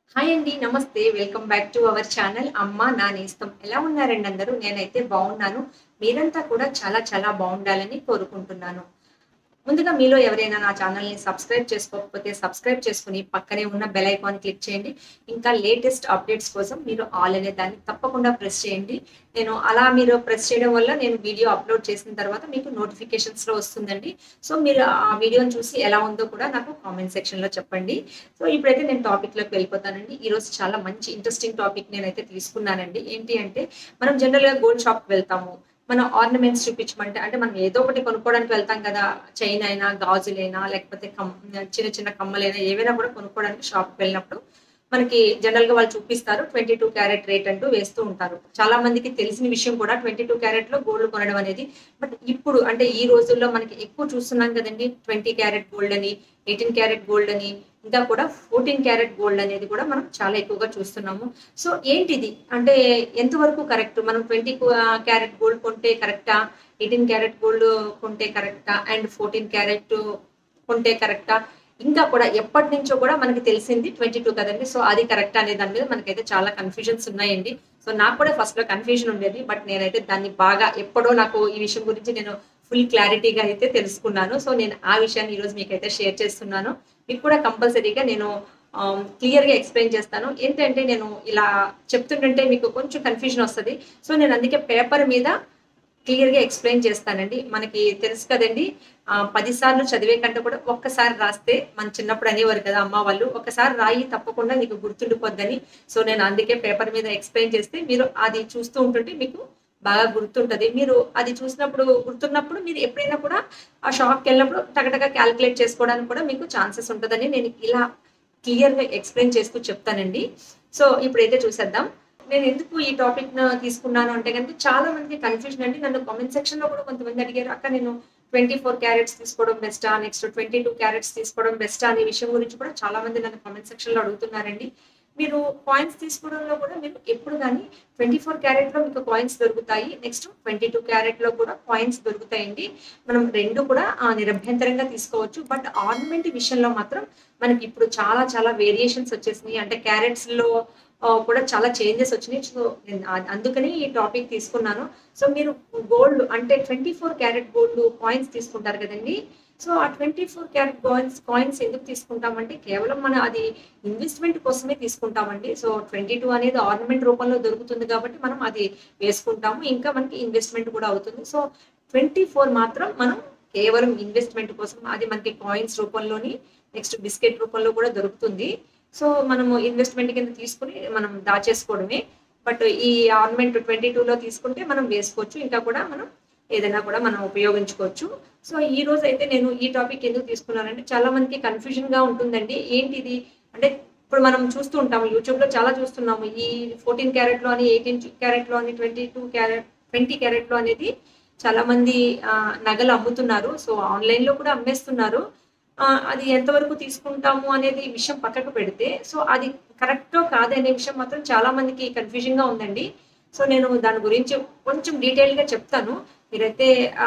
hi అండి నమస్తే welcome back to our channel అమ్మ నా నేస్తం ఎలా ఉన్నారండి అందరూ నేనైతే బాగున్నాను మీరంతా కూడా చాలా చాలా బాగుండాలని కోరుకుంటున్నాను ముందుగా మీలో ఎవరైనా నా ఛానల్ని సబ్స్క్రైబ్ చేసుకోకపోతే సబ్స్క్రైబ్ చేసుకుని పక్కనే ఉన్న బెల్ ఐకాన్ క్లిక్ చేయండి ఇంకా లేటెస్ట్ అప్డేట్స్ కోసం మీరు ఆల్ అనే దాన్ని తప్పకుండా ప్రెస్ చేయండి నేను అలా మీరు ప్రెస్ చేయడం వల్ల నేను వీడియో అప్లోడ్ చేసిన తర్వాత మీకు నోటిఫికేషన్స్లో వస్తుందండి సో మీరు ఆ వీడియోని చూసి ఎలా ఉందో కూడా నాకు కామెంట్ సెక్షన్లో చెప్పండి సో ఇప్పుడైతే నేను టాపిక్లోకి వెళ్ళిపోతానండి ఈరోజు చాలా మంచి ఇంట్రెస్టింగ్ టాపిక్ నేనైతే తీసుకున్నానండి ఏంటి అంటే మనం జనరల్గా గోల్డ్ షాప్కి వెళ్తాము మనం ఆర్నమెంట్స్ చూపించమంటే అంటే మనం ఏదో ఒకటి కొనుక్కోవడానికి వెళ్తాం కదా చైన్ అయినా గాజులైనా లేకపోతే కమ్ చిన్న చిన్న కమ్మలైనా ఏవైనా కూడా కొనుక్కోవడానికి షాప్కి వెళ్ళినప్పుడు మనకి జనరల్ గా వాళ్ళు చూపిస్తారు ట్వంటీ టూ క్యారెట్ రేట్ అంటూ వేస్తూ ఉంటారు చాలా మందికి తెలిసిన విషయం కూడా ట్వంటీ టూ క్యారెట్ లో గోల్డ్ కొనడం అనేది బట్ ఇప్పుడు అంటే ఈ రోజుల్లో మనకి ఎక్కువ చూస్తున్నాం కదండి ట్వంటీ క్యారెట్ గోల్డ్ అని ఎయిటీన్ క్యారెట్ గోల్డ్ అని ఇంకా కూడా ఫోర్టీన్ క్యారెట్ గోల్డ్ అనేది కూడా మనం చాలా ఎక్కువగా చూస్తున్నాము సో ఏంటిది అంటే ఎంతవరకు కరెక్ట్ మనం ట్వంటీ క్యారెట్ గోల్డ్ కొంటే కరెక్టా ఎయిటీన్ క్యారెట్ గోల్డ్ కొంటే కరెక్టా అండ్ ఫోర్టీన్ క్యారెట్ కొంటే కరెక్టా ఇంకా కూడా ఎప్పటి నుంచో కూడా మనకి తెలిసింది ట్వంటీ టూ కదండి సో అది కరెక్ట్ అనే దాని మీద మనకైతే చాలా కన్ఫ్యూజన్స్ ఉన్నాయండి సో నాకు కూడా ఫస్ట్ లో కన్ఫ్యూజన్ ఉండేది బట్ నేనైతే దాన్ని బాగా ఎప్పుడో నాకు ఈ విషయం గురించి నేను ఫుల్ క్లారిటీగా అయితే తెలుసుకున్నాను సో నేను ఆ విషయాన్ని ఈరోజు మీకైతే షేర్ చేస్తున్నాను మీకు కూడా కంపల్సరీగా నేను క్లియర్ గా ఎక్స్ప్లెయిన్ చేస్తాను ఏంటంటే నేను ఇలా చెప్తుంటే మీకు కొంచెం కన్ఫ్యూజన్ వస్తుంది సో నేను అందుకే పేపర్ మీద క్లియర్ గా ఎక్స్ప్లెయిన్ చేస్తానండి మనకి తెలుసు కదండి పది సార్లు చదివే కంటే కూడా ఒక్కసారి రాస్తే మన చిన్నప్పుడు అనేవారు కదా అమ్మ వాళ్ళు ఒకసారి రాయి తప్పకుండా నీకు గుర్తుండిపోద్దని సో నేను అందుకే పేపర్ మీద ఎక్స్ప్లెయిన్ చేస్తే మీరు అది చూస్తూ ఉంటుంటే మీకు బాగా గుర్తుంటది మీరు అది చూసినప్పుడు గుర్తున్నప్పుడు మీరు ఎప్పుడైనా కూడా ఆ షాప్కి వెళ్ళినప్పుడు టగటగా క్యాలిక్యులేట్ చేసుకోవడానికి కూడా మీకు ఛాన్సెస్ ఉంటుందని నేను ఇలా క్లియర్గా ఎక్స్ప్లెయిన్ చేస్తూ చెప్తానండి సో ఇప్పుడైతే చూసేద్దాం నేను ఎందుకు ఈ టాపిక్ తీసుకున్నాను అంటే కనుక చాలా మందికి కన్ఫ్యూజన్ అండి నన్ను కామెంట్ సెక్షన్ లో కూడా కొంతమంది అడిగారు అక్క నేను ట్వంటీ ఫోర్ క్యారెట్స్ తీసుకోవడం బెస్టా నెక్స్ట్ ట్వంటీ టూ క్యారెట్స్ తీసుకోవడం బెస్టా అనే విషయం గురించి కూడా చాలా మంది నన్ను కామెంట్ సెక్షన్ లో అడుగుతున్నారండి మీరు కాయిన్స్ తీసుకోవడంలో కూడా మీరు ఎప్పుడు కానీ ట్వంటీ ఫోర్ క్యారెట్ లో మీకు కాయిన్స్ దొరుకుతాయి నెక్స్ట్ ట్వంటీ టూ క్యారెట్ లో కూడా కాయిన్స్ దొరుకుతాయండి మనం రెండు కూడా నిరభ్యంతరంగా తీసుకోవచ్చు బట్ ఆర్నమెంట్ విషయంలో మాత్రం మనకి ఇప్పుడు చాలా చాలా వేరియేషన్స్ వచ్చేసినాయి అంటే క్యారెట్స్ లో కూడా చాలా చేంజెస్ వచ్చినాయి సో నేను అందుకని ఈ టాపిక్ తీసుకున్నాను సో మీరు గోల్డ్ అంటే twenty four carat gold coins తీసుకుంటారు కదండి సో ఆ twenty four carat coins coins ఎందుకు తీసుకుంటామంటే కేవలం మన అది ఇన్వెస్ట్మెంట్ కోసమే తీసుకుంటామండి సో ట్వంటీ టూ అనేది ఆర్నమెంట్ రూపంలో దొరుకుతుంది కాబట్టి మనం అది వేసుకుంటాము ఇంకా మనకి ఇన్వెస్ట్మెంట్ కూడా అవుతుంది సో ట్వంటీ ఫోర్ మాత్రం మనం కేవలం ఇన్వెస్ట్మెంట్ కోసం అది మనకి కాయిన్స్ రూపంలోని నెక్స్ట్ బిస్కెట్ రూపంలో కూడా దొరుకుతుంది సో మనము ఇన్వెస్ట్మెంట్ కింద తీసుకుని మనం దాచేసుకోవడమే బట్ ఈ ఆర్నమెంట్ ట్వంటీ టూలో తీసుకుంటే మనం వేసుకోవచ్చు ఇంకా కూడా మనం ఏదైనా కూడా మనం ఉపయోగించుకోవచ్చు సో ఈ రోజు అయితే నేను ఈ టాపిక్ ఎందుకు తీసుకున్నానంటే చాలా మందికి కన్ఫ్యూజన్ గా ఉంటుందండి ఏంటిది అంటే ఇప్పుడు మనం చూస్తూ ఉంటాము యూట్యూబ్ లో చాలా చూస్తున్నాము ఈ ఫోర్టీన్ క్యారెట్ లో అని ఎయిటీన్ క్యారెట్ లో అని twenty two carat twenty carat లో అనేది చాలా మంది నగలు అమ్ముతున్నారు సో ఆన్లైన్ లో కూడా అమ్మేస్తున్నారు అది ఎంతవరకు తీసుకుంటాము అనేది విషయం పక్కకు పెడితే సో అది కరెక్టో కాదనే విషయం మాత్రం చాలా మందికి కన్ఫ్యూజన్ గా ఉందండి సో నేను దాని గురించి కొంచెం డీటెయిల్ గా చెప్తాను మీరైతే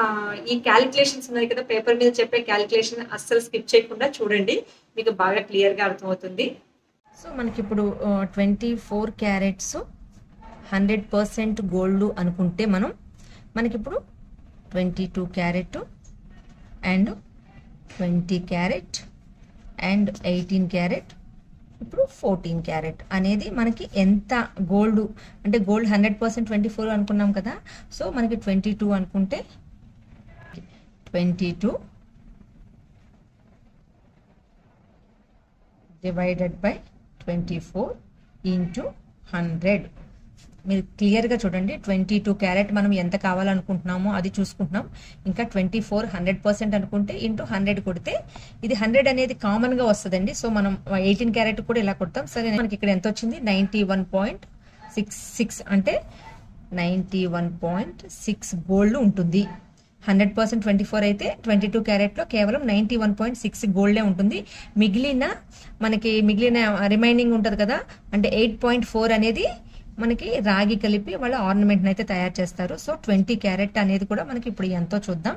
ఈ క్యాలిక్యులేషన్స్ ఉన్నాయి కదా పేపర్ మీద చెప్పే క్యాలిక్యులేషన్ అస్సలు స్కిప్ చేయకుండా చూడండి మీకు బాగా క్లియర్ గా అర్థమవుతుంది సో మనకి ఇప్పుడు twenty four carats hundred percent gold అనుకుంటే మనం మనకిప్పుడు twenty two carat and twenty carat and eighteen carat ఇప్పుడు ఫోర్టీన్ క్యారెట్ అనేది మనకి ఎంత గోల్డ్ అంటే gold hundred percent twenty four అనుకున్నాం కదా సో మనకి ట్వంటీ టూ అనుకుంటే twenty two divided by twenty four into hundred మీరు క్లియర్గా చూడండి ట్వంటీ టూ క్యారెట్ మనం ఎంత కావాలనుకుంటున్నామో అది చూసుకుంటున్నాం ఇంకా ట్వంటీ ఫోర్ హండ్రెడ్ పర్సెంట్ అనుకుంటే ఇంటూ హండ్రెడ్ కొడితే ఇది హండ్రెడ్ అనేది కామన్గా వస్తుందండి సో మనం ఎయిటీన్ క్యారెట్ కూడా ఇలా కొడతాం సరే మనకి ఇక్కడ ఎంత వచ్చింది ninety one point six six అంటే ninety one point six gold ఉంటుంది హండ్రెడ్ పర్సెంట్ ట్వంటీ ఫోర్ అయితే ట్వంటీ టూ క్యారెట్లో కేవలం నైంటీ వన్ పాయింట్ సిక్స్ గోల్డే ఉంటుంది మిగిలిన మనకి మిగిలిన రిమైనింగ్ ఉంటుంది కదా అంటే ఎయిట్ పాయింట్ ఫోర్ అనేది మనకి రాగి కలిపి వాళ్ళ ఆర్నమెంట్ అయితే తయారు చేస్తారు సో ట్వంటీ క్యారెట్ అనేది కూడా మనకి ఇప్పుడు ఎంతో చూద్దాం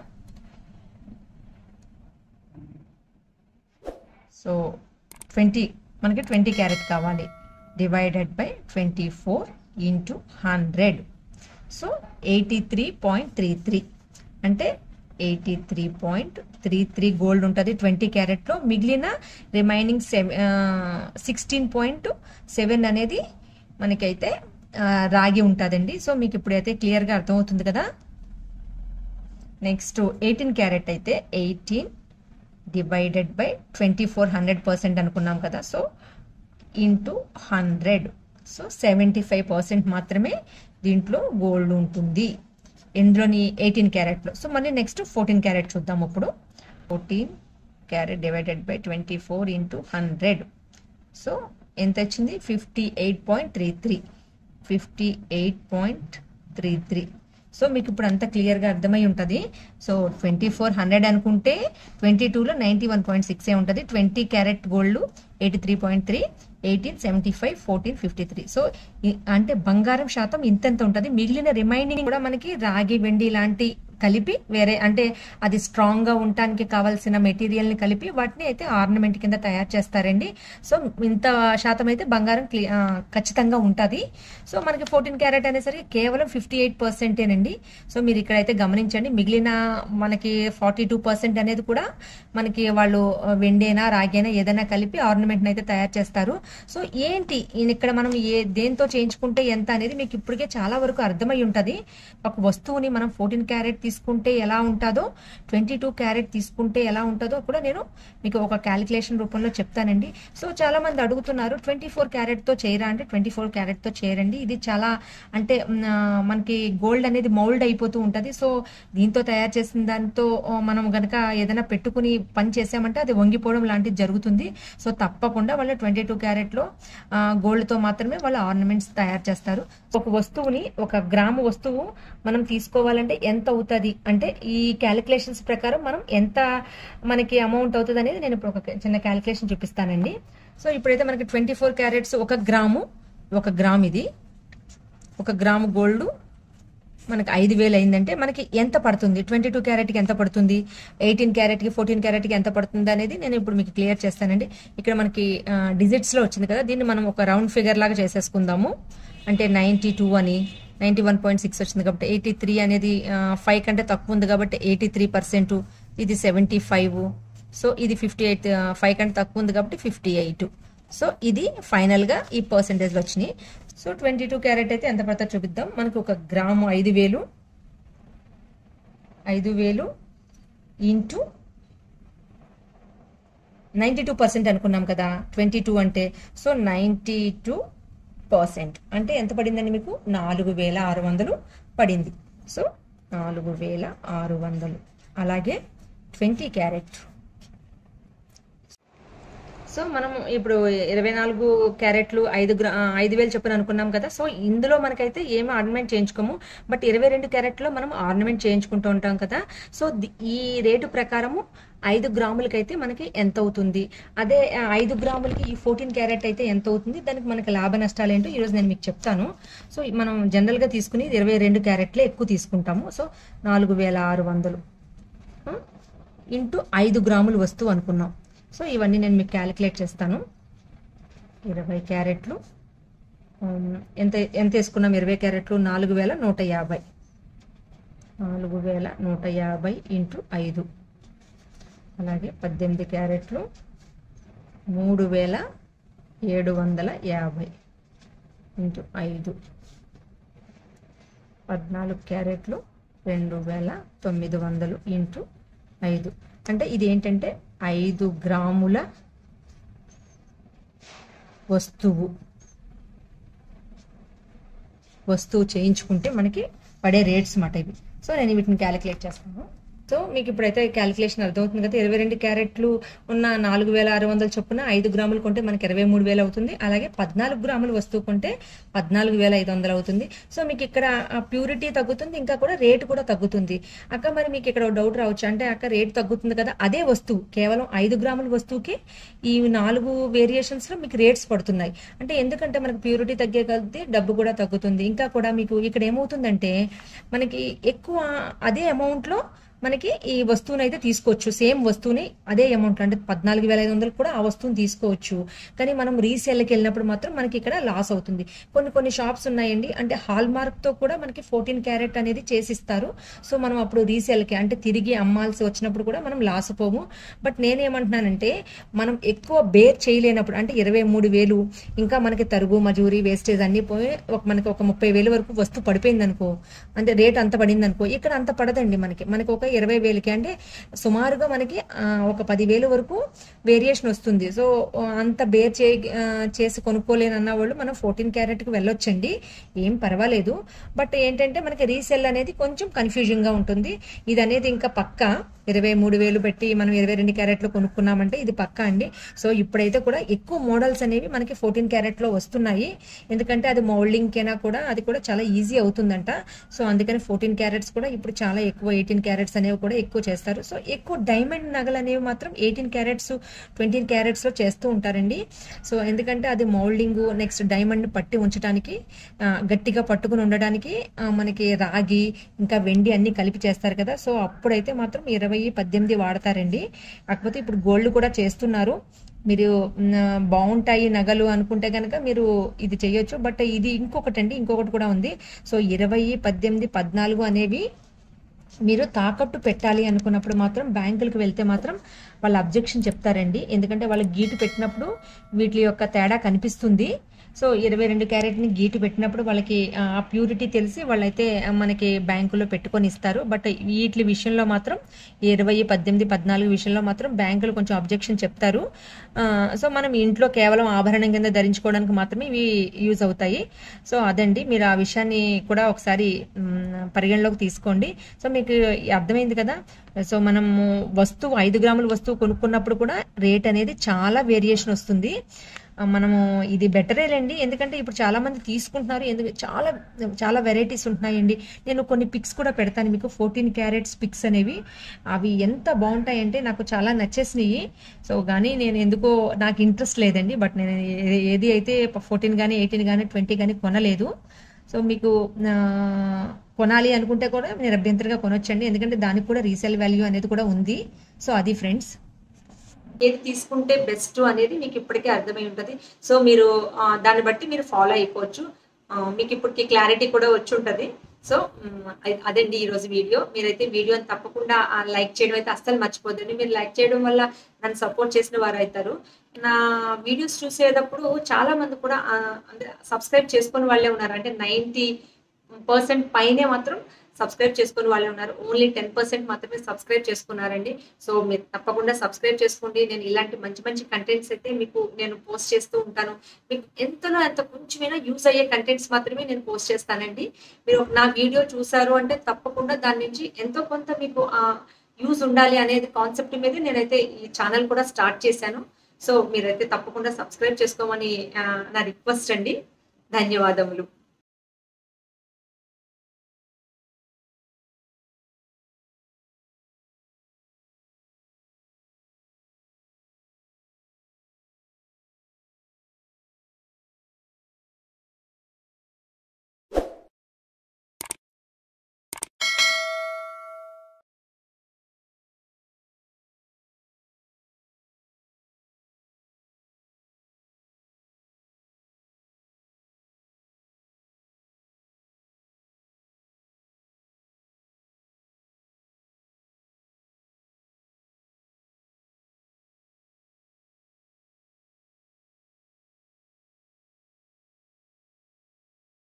సో ట్వంటీ మనకి ట్వంటీ క్యారెట్ కావాలి divided by twenty four into hundred so eighty three point three three అంటే eighty three point three three gold ఉంటుంది ట్వంటీ క్యారెట్లో మిగిలిన remaining seven sixteen point seven అనేది మనకైతే ఆ, రాగి ఉంటుందండి సో మీకు ఇప్పుడైతే క్లియర్గా అర్థమవుతుంది కదా నెక్స్ట్ ఎయిటీన్ క్యారెట్ అయితే eighteen divided by twenty four hundred percent అనుకున్నాం కదా so into hundred so seventy five percent మాత్రమే దీంట్లో గోల్డ్ ఉంటుంది ఇందులోని ఎయిటీన్ క్యారెట్లో సో మళ్ళీ నెక్స్ట్ ఫోర్టీన్ క్యారెట్ చూద్దాం ఇప్పుడు fourteen carat divided by twenty four into hundred so ఎంత వచ్చింది fifty eight point three three fifty eight point three three so మీకు ఇప్పుడు అంతా క్లియర్గా అర్థమై ఉంటుంది సో ట్వంటీ ఫోర్ హండ్రెడ్ అనుకుంటే ట్వంటీ టూలో నైంటీ వన్ పాయింట్ సిక్స్ ఏ ఉంటుంది twenty carat gold eighty three point three eighteen seventy five fourteen fifty three so ఈ- అంటే బంగారం శాతం ఇంతెంత ఉంటుంది మిగిలిన రిమైనింగ్ కూడా మనకి రాగి వెండి లాంటి కలిపి వేరే అంటే అది స్ట్రాంగ్ గా ఉండటానికి కావాల్సిన మెటీరియల్ ని కలిపి వాటిని అయితే ఆర్నమెంట్ కింద తయారు చేస్తారండి సో ఇంత శాతం అయితే బంగారం క్లి- ఆ, ఖచ్చితంగా ఉంటుంది సో మనకి ఫోర్టీన్ క్యారెట్ అనేసరికి కేవలం ఫిఫ్టీ ఎయిట్ పర్సెంటేనండి సో మీరు ఇక్కడైతే గమనించండి మిగిలిన మనకి ఫార్టీ టూ పర్సెంట్ అనేది కూడా మనకి వాళ్ళు ఆ, వెండైనా రాగైనా ఏదైనా కలిపి ఆర్నమెంట్ అయితే తయారు చేస్తారు సో ఏంటి ఈయన ఇక్కడ మనం ఏ దేంతో చేయించుకుంటే ఎంత అనేది మీకు ఇప్పటికే చాలా వరకు అర్థమై ఉంటది ఒక వస్తువుని మనం ఫోర్టీన్ క్యారెట్ తీసుకుంటే ఎలా ఉంటుందో ట్వంటీ టూ క్యారెట్ తీసుకుంటే ఎలా ఉంటుందో కూడా నేను మీకు ఒక క్యాలిక్యులేషన్ రూపంలో చెప్తానండి సో చాలా మంది అడుగుతున్నారు ట్వంటీ ఫోర్ క్యారెట్ తో చేయరా అంటే ట్వంటీ ఫోర్ క్యారెట్ తో చేయరండి ఇది చాలా అంటే మ్, ఆ, మనకి గోల్డ్ అనేది మౌల్డ్ అయిపోతూ ఉంటది సో దీంతో తయారు చేసిన దాంతో ఆ, మనం గనక ఏదైనా పెట్టుకుని పని చేసామంటే అది వంగిపోవడం లాంటిది జరుగుతుంది సో తప్పకుండా వాళ్ళు ట్వంటీ టూ క్యారెట్ లో గోల్డ్ తో మాత్రమే వాళ్ళు ఆర్నమెంట్స్ తయారు చేస్తారు ఒక వస్తువుని ఒక గ్రాము వస్తువు మనం తీసుకోవాలంటే ఎంత అవుతుంది అంటే ఈ క్యాలిక్యులేషన్స్ ప్రకారం మనం ఎంత మనకి అమౌంట్ అవుతుంది అనేది నేను ఇప్పుడు ఒక చిన్న క్యాలిక్యులేషన్ చూపిస్తానండి సో ఇప్పుడైతే మనకి ట్వంటీ ఫోర్ క్యారెట్స్ ఒక గ్రాము ఒక గ్రామ్ ఇది ఒక గ్రాము గోల్డ్ మనకి ఐదు వేలు అయిందంటే మనకి ఎంత పడుతుంది ట్వంటీ టూ క్యారెట్కి ఎంత పడుతుంది ఎయిటీన్ క్యారెట్కి ఫోర్టీన్ క్యారెట్కి ఎంత పడుతుంది అనేది నేను ఇప్పుడు మీకు క్లియర్ చేస్తానండి ఇక్కడ మనకి డిజిట్స్లో వచ్చింది కదా దీన్ని మనం ఒక రౌండ్ ఫిగర్ లాగా చేసేసుకుందాము అంటే నైంటీ టూ అని నైంటీ వన్ పాయింట్ సిక్స్ వచ్చింది కాబట్టి ఎయిటీ త్రీ అనేది ఫైవ్ కంటే తక్కువ ఉంది కాబట్టి ఎయిటీ త్రీ పర్సెంట్ ఇది సెవెంటీ ఫైవ్ సో ఇది ఫిఫ్టీ ఎయిట్ ఫైవ్ కంటే తక్కువ ఉంది కాబట్టి ఫిఫ్టీ ఎయిట్ సో ఇది ఫైనల్గా ఈ పర్సెంటేజ్లు వచ్చినాయి సో ట్వంటీ టూ క్యారెట్ అయితే ఎంత పడుతుందో చూపిద్దాం మనకు ఒక గ్రాము ఐదు వేలు ఐదు వేలు ఇంటూ నైంటీ టూ పర్సెంట్ అనుకున్నాం కదా ట్వంటీ టూ అంటే సో నైంటీ టూ పర్సెంట్ అంటే ఎంత పడిందండి మీకు నాలుగు వేల ఆరు వందలు పడింది సో నాలుగు వేల ఆరు వందలు అలాగే ట్వంటీ క్యారెట్ సో మనం ఇప్పుడు ఇరవై నాలుగు క్యారెట్లు ఐదు గ్రా ఆ, ఐదు వేలు చొప్పున అనుకున్నాం కదా సో ఇందులో మనకైతే ఏమి ఆర్నమెంట్ చేయించుకోము బట్ ఇరవై రెండు క్యారెట్లో మనం ఆర్నమెంట్ చేయించుకుంటూ ఉంటాం కదా సో ది- ఈ రేటు ప్రకారము ఐదు గ్రాములకైతే మనకి ఎంత అవుతుంది అదే ఆ, ఐదు గ్రాములకి ఈ ఫోర్టీన్ క్యారెట్ అయితే ఎంత అవుతుంది దానికి మనకి లాభ నష్టాలు ఏంటో ఈరోజు నేను మీకు చెప్తాను సో మనం జనరల్గా తీసుకుని ఇరవై రెండు క్యారెట్లే ఎక్కువ తీసుకుంటాము సో నాలుగు వేల ఆరు వందలు ఇంటూ ఐదు గ్రాములు వస్తువు అనుకున్నాం సో ఇవన్నీ నేను మీకు క్యాలిక్యులేట్ చేస్తాను ఇరవై క్యారెట్లు ఉమ్, ఎంత ఎంత వేసుకున్నాం ఇరవై క్యారెట్లు నాలుగు వేల నూట యాభై నాలుగు వేల నూట యాభై ఇంటూ ఐదు అలాగే పద్దెనిమిది క్యారెట్లు మూడు వేల ఏడు వందల యాభై ఇంటూ ఐదు పద్నాలుగు క్యారెట్లు రెండు వేల తొమ్మిది వందలు ఇంటూ ఐదు అంటే ఇది ఏంటంటే ఐదు గ్రాముల వస్తువు వస్తువు చేయించుకుంటే మనకి పడే రేట్స్ మాట ఇవి సో నేను వీటిని క్యాలిక్యులేట్ చేస్తాను సో మీకు ఇప్పుడైతే క్యాలిక్యులేషన్ అర్థమవుతుంది కదా ఇరవై రెండు క్యారెట్లు ఉన్న నాలుగు వేల ఆరు వందల చొప్పున ఐదు గ్రాములు కొంటే మనకి ఇరవై మూడు వేలు అవుతుంది అలాగే పద్నాలుగు గ్రాములు వస్తువు కొంటే పద్నాలుగు వేల ఐదు వందలు అవుతుంది సో మీకు ఇక్కడ ప్యూరిటీ తగ్గుతుంది ఇంకా కూడా రేట్ కూడా తగ్గుతుంది అక్క మరి మీకు ఇక్కడ డౌట్ రావచ్చు అంటే అక్క రేట్ తగ్గుతుంది కదా అదే వస్తువు కేవలం ఐదు గ్రాముల వస్తువుకి ఈ నాలుగు వేరియేషన్స్ లో మీకు రేట్స్ పడుతున్నాయి అంటే ఎందుకంటే మనకి ప్యూరిటీ తగ్గే కొద్దీ డబ్బు కూడా తగ్గుతుంది ఇంకా కూడా మీకు ఇక్కడ ఏమవుతుందంటే మనకి ఎక్కువ అదే అమౌంట్ లో మనకి ఈ వస్తువుని అయితే తీసుకోవచ్చు సేమ్ వస్తువుని అదే అమౌంట్ అంటే పద్నాలుగు వేల ఐదు వందలు కూడా ఆ వస్తువుని తీసుకోవచ్చు కానీ మనం రీసేల్కి వెళ్ళినప్పుడు మాత్రం మనకి ఇక్కడ లాస్ అవుతుంది కొన్ని కొన్ని షాప్స్ ఉన్నాయండి అంటే హాల్ మార్క్ తో కూడా మనకి ఫోర్టీన్ క్యారెట్ అనేది చేసిస్తారు సో మనం అప్పుడు రీసేల్కి అంటే తిరిగి అమ్మాల్సి వచ్చినప్పుడు కూడా మనం లాస్ పోము బట్ నేనేమంటున్నానంటే మనం ఎక్కువ బేర్ చేయలేనప్పుడు అంటే ఇరవై మూడు వేలు ఇంకా మనకి తరుగు మజూరీ వేస్టేజ్ అన్ని పోయి ఒక మనకి ఒక ముప్పై వేలు వరకు వస్తువు పడిపోయింది అనుకో అంటే రేట్ అంత పడింది అనుకో ఇక్కడ అంత పడదండి మనకి మనకి ఒక ఇరవై వేలకి అంటే సుమారుగా మనకి ఆ, ఒక పదివేలు వరకు వేరియేషన్ వస్తుంది సో ఆ, అంత బేర్ చే ఆ, చేసి కొనుక్కోలేనన్న వాళ్ళు మనం ఫోర్టీన్ క్యారెట్కి వెళ్ళొచ్చండి ఏం పర్వాలేదు బట్ ఏంటంటే మనకి రీసెల్ అనేది కొంచెం కన్ఫ్యూజన్ గా ఉంటుంది ఇది అనేది ఇంకా పక్క ఇరవై మూడు వేలు పెట్టి మనం ఇరవై రెండు క్యారెట్లు కొనుక్కున్నామంటే ఇది పక్క అండి సో ఇప్పుడైతే కూడా ఎక్కువ మోడల్స్ అనేవి మనకి ఫోర్టీన్ క్యారెట్ లో వస్తున్నాయి ఎందుకంటే అది మౌల్డింగ్ కైనా కూడా అది కూడా చాలా ఈజీ అవుతుందంట సో అందుకని ఫోర్టీన్ క్యారెట్స్ కూడా ఇప్పుడు చాలా ఎక్కువ ఎయిటీన్ క్యారెట్స్ అనేవి కూడా ఎక్కువ చేస్తారు సో ఎక్కువ డైమండ్ నగలు అనేవి మాత్రం ఎయిటీన్ క్యారెట్స్ ట్వంటీన్ క్యారెట్స్ లో చేస్తూ ఉంటారండి సో ఎందుకంటే అది మౌల్డింగ్ నెక్స్ట్ డైమండ్ పట్టి ఉంచడానికి ఆ, గట్టిగా పట్టుకుని ఉండడానికి ఆ, మనకి రాగి ఇంకా వెండి అన్ని కలిపి చేస్తారు కదా సో అప్పుడైతే మాత్రం ఇరవై పద్దెనిమిది వాడతారండి కాకపోతే ఇప్పుడు గోల్డ్ కూడా చేస్తున్నారు మీరు మ్, బాగుంటాయి నగలు అనుకుంటే కనుక మీరు ఇది చేయొచ్చు బట్ ఇది ఇంకొకటి అండి ఇంకొకటి కూడా ఉంది సో ఇరవై పద్దెనిమిది పద్నాలుగు అనేవి మీరు తాకట్టు పెట్టాలి అనుకున్నప్పుడు మాత్రం బ్యాంకులకు వెళ్తే మాత్రం వాళ్ళు అబ్జెక్షన్ చెప్తారండి ఎందుకంటే వాళ్ళు గీటు పెట్టినప్పుడు వీటి యొక్క తేడా కనిపిస్తుంది సో ఇరవై రెండు క్యారెట్ని గీటు పెట్టినప్పుడు వాళ్ళకి ఆ ప్యూరిటీ తెలిసి వాళ్ళైతే మనకి బ్యాంకులో పెట్టుకొని ఇస్తారు బట్ వీటి విషయంలో మాత్రం ఇరవై పద్దెనిమిది పద్నాలుగు విషయంలో మాత్రం బ్యాంకులు కొంచెం అబ్జెక్షన్ చెప్తారు ఆ, సో మనం ఇంట్లో కేవలం ఆభరణం కింద ధరించుకోవడానికి మాత్రమే ఇవి యూజ్ అవుతాయి సో అదండి మీరు ఆ విషయాన్ని కూడా ఒకసారి మ్, పరిగణలోకి తీసుకోండి సో మీకు అర్థమైంది కదా సో మనము వస్తువు ఐదు గ్రాముల వస్తువు కొనుక్కున్నప్పుడు కూడా రేట్ అనేది చాలా వేరియేషన్ వస్తుంది ఆ, మనము ఇది బెటరేలేండి ఎందుకంటే ఇప్పుడు చాలా మంది తీసుకుంటున్నారు ఎందుకు చాలా చాలా వెరైటీస్ ఉంటున్నాయండి నేను కొన్ని పిక్స్ కూడా పెడతాను మీకు ఫోర్టీన్ క్యారెట్స్ పిక్స్ అనేవి అవి ఎంత బాగుంటాయంటే నాకు చాలా నచ్చేసినాయి సో కానీ నేను ఎందుకో నాకు ఇంట్రెస్ట్ లేదండి బట్ నేను ఏ- ఏది అయితే ఫోర్టీన్ కానీ ఎయిటీన్ కానీ ట్వంటీ కానీ కొనలేదు సో మీకు ఆ, కొనాలి అనుకుంటే కూడా మీరు అభ్యంతరంగా కొనొచ్చండి ఎందుకంటే దానికి కూడా రీసేల్ వాల్యూ అనేది కూడా ఉంది సో అది ఫ్రెండ్స్ ఏది తీసుకుంటే బెస్ట్ అనేది మీకు ఇప్పటికే అర్థమై ఉంటుంది సో మీరు ఆ, దాన్ని బట్టి మీరు ఫాలో అయిపోవచ్చు ఆ, మీకు ఇప్పటికి క్లారిటీ కూడా వచ్చి ఉంటుంది సో మ్, అ- అదండి ఈ రోజు వీడియో మీరైతే వీడియోని తప్పకుండా లైక్ చేయడం అయితే అస్సలు మర్చిపోద్దండి మీరు లైక్ చేయడం వల్ల నన్ను సపోర్ట్ చేసిన వారు అవుతారు నా వీడియోస్ చూసేటప్పుడు చాలా మంది కూడా ఆ, అంటే సబ్స్క్రైబ్ చేసుకుని వాళ్ళే ఉన్నారు అంటే నైంటీ పర్సెంట్ పైనే మాత్రం సబ్స్క్రైబ్ చేసుకుని వాళ్ళే ఉన్నారు ఓన్లీ టెన్ పర్సెంట్ మాత్రమే సబ్స్క్రైబ్ చేసుకున్నారండి సో మీరు తప్పకుండా సబ్స్క్రైబ్ చేసుకోండి నేను ఇలాంటి మంచి మంచి కంటెంట్స్ అయితే మీకు నేను పోస్ట్ చేస్తూ ఉంటాను మీకు ఎంతలో ఎంత కొంచెమైనా యూజ్ అయ్యే కంటెంట్స్ మాత్రమే నేను పోస్ట్ చేస్తానండి మీరు నా వీడియో చూసారు అంటే తప్పకుండా దాని నుంచి ఎంతో కొంత మీకు యూజ్ ఉండాలి అనేది కాన్సెప్ట్ మీద నేనైతే ఈ ఛానల్ కూడా స్టార్ట్ చేశాను సో మీరైతే తప్పకుండా సబ్స్క్రైబ్ చేసుకోమని ఆ, నా రిక్వెస్ట్ అండి ధన్యవాదములు